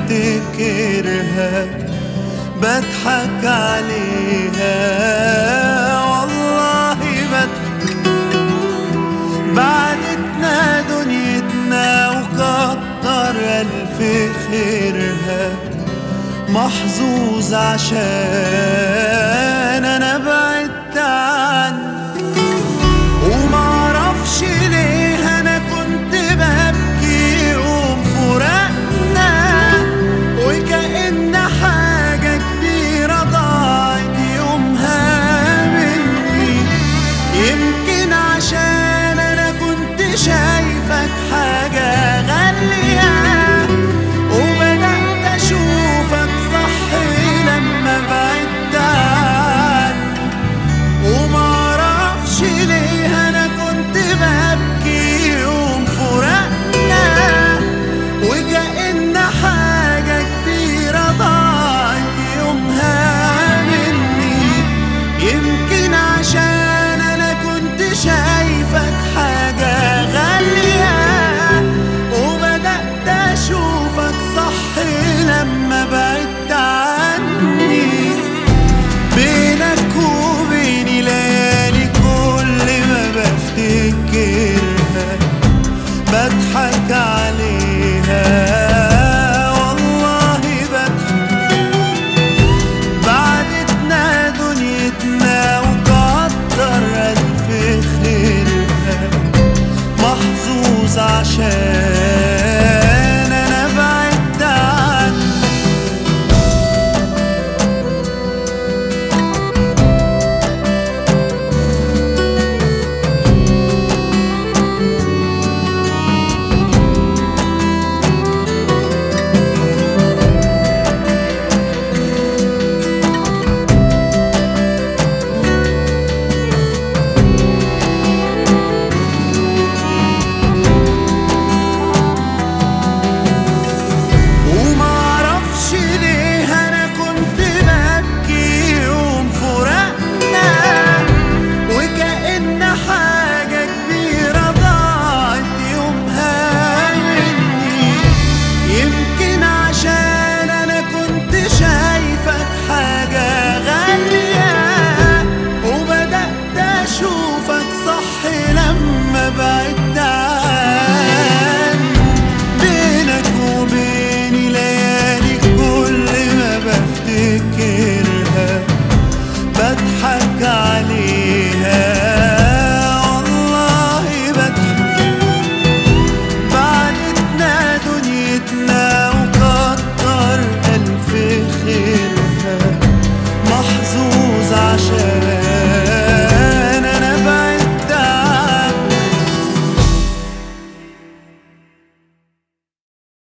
بفتكرها بضحك عليها والله بضحك بعدتنا دنيتنا وكتر ألف خيرها محظوظ عشان أنا بعدت عنك ومعرفش ليه أنا كنت ببكي يوم فراقنا وكأن حاجة كبيرة ضاعت يومها مني يمكن عشان أنا كنت شايفك حاجة غالية وبدأت أشوفك صح لما بعدت عني ومعرفش ليه أنا كنت ببكي يوم فراقنا وكأن حاجة كبيرة ضاعت يومها مني يمكن عشان أنا كنت شايفك حاجة غالية وبدأت أشوفك صح لما بعدت عني بينك وبيني ليالي كل ما بفتكرها بضحك عليها والله بضحك بعدتنا دنيتنا وكتر ألف خيرها محظوظ عشان